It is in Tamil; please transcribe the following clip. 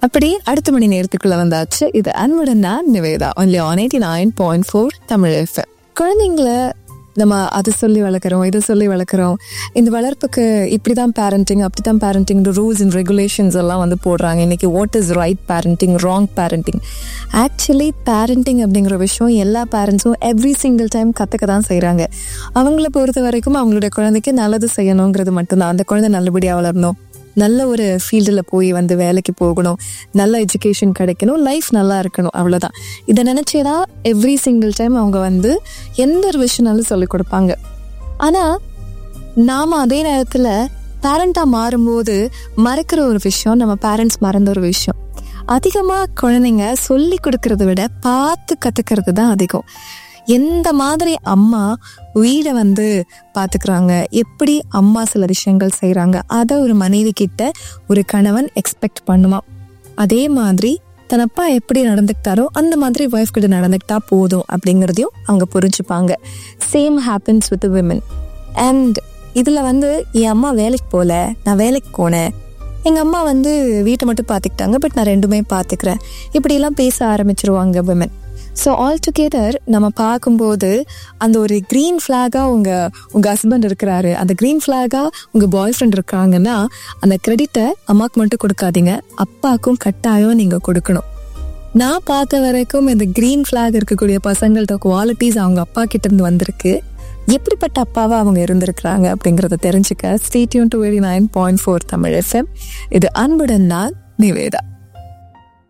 அப்படி அடுத்த மணி நேரத்துக்குள்ள வந்தாச்சு இது அன்புடன் நான் Nivetha only on eighty nine point four Tamil FM குழந்தைங்கள நம்ம அதை சொல்லி வளர்க்குறோம் இதை சொல்லி வளர்க்குறோம் இந்த வளர்ப்புக்கு இப்படி தான் பேரண்டிங் அப்படி தான் பேரண்டிங் ரூல்ஸ் அண்ட் ரெகுலேஷன்ஸ் எல்லாம் வந்து போடுறாங்க இன்னைக்கு what is right parenting wrong parenting actually parenting அப்படிங்கிற விஷயம் எல்லா பேரண்ட்ஸும் எவ்ரி சிங்கிள் டைம் கற்றுக்க தான் செய்கிறாங்க அவங்கள பொறுத்த வரைக்கும் அவங்களுடைய குழந்தைக்கு நல்லது செய்யணுங்கிறது மட்டும்தான் அந்த குழந்தை நல்லபடியாக வளரணும் நல்ல ஒரு ஃபீல்டில் போய் வந்து வேலைக்கு போகணும் நல்ல எஜுகேஷன் கிடைக்கணும் லைஃப் நல்லா இருக்கணும் அவ்வளோதான் இதை நினச்சே தான் எவ்ரி சிங்கிள் டைம் அவங்க வந்து எந்த ஒரு விஷயம்னாலும் சொல்லிக் கொடுப்பாங்க ஆனால் நாம் அதே நேரத்தில் பேரண்ட்டாக மாறும்போது மறக்கிற ஒரு விஷயம் நம்ம பேரண்ட்ஸ் மறந்த ஒரு விஷயம் அதிகமாக குழந்தைங்க சொல்லி கொடுக்கறத விட பார்த்து கற்றுக்கிறது தான் அதிகம் எந்த மாதிரி அம்மா வீடை வந்து பார்த்துக்கிறாங்க எப்படி அம்மா சில விஷயங்கள் செய்கிறாங்க அதை ஒரு மனைவி கிட்ட ஒரு கணவன் எக்ஸ்பெக்ட் பண்ணுவான் அதே மாதிரி தன் அப்பா எப்படி நடந்துக்கிட்டாரோ அந்த மாதிரி ஒய்ஃப் கிட்ட நடந்துக்கிட்டா போதும் அப்படிங்கிறதையும் அவங்க புரிஞ்சுப்பாங்க same happens with women and இதில் வந்து என் அம்மா வேலைக்கு போகல நான் வேலைக்கு போனேன் எங்கள் அம்மா வந்து வீட்டை மட்டும் பார்த்துக்கிட்டாங்க பட் நான் ரெண்டுமே பார்த்துக்கிறேன் இப்படியெல்லாம் பேச ஆரம்பிச்சிருவாங்க விமன் ஸோ ஆல் டுகெதர் நம்ம பார்க்கும்போது அந்த ஒரு க்ரீன் ஃப்ளாகாக உங்கள் உங்கள் ஹஸ்பண்ட் இருக்கிறாரு அந்த க்ரீன் ஃப்ளாகாக உங்கள் பாய் ஃப்ரெண்ட் இருக்காங்கன்னா அந்த க்ரெடிட்டை அம்மாவுக்கு மட்டும் கொடுக்காதீங்க அப்பாவுக்கும் கட்டாயம் நீங்கள் கொடுக்கணும் நான் பார்த்த வரைக்கும் இந்த க்ரீன் ஃப்ளாக் இருக்கக்கூடிய பசங்கள்ட்ட குவாலிட்டிஸ் அவங்க அப்பா கிட்ட இருந்து வந்திருக்கு எப்படிப்பட்ட அப்பாவா அவங்க இருந்திருக்கிறாங்க அப்படிங்கிறத தெரிஞ்சுக்க stay tuned to very nine point four Tamil FM இது அன்புடன் நான் நிவேதா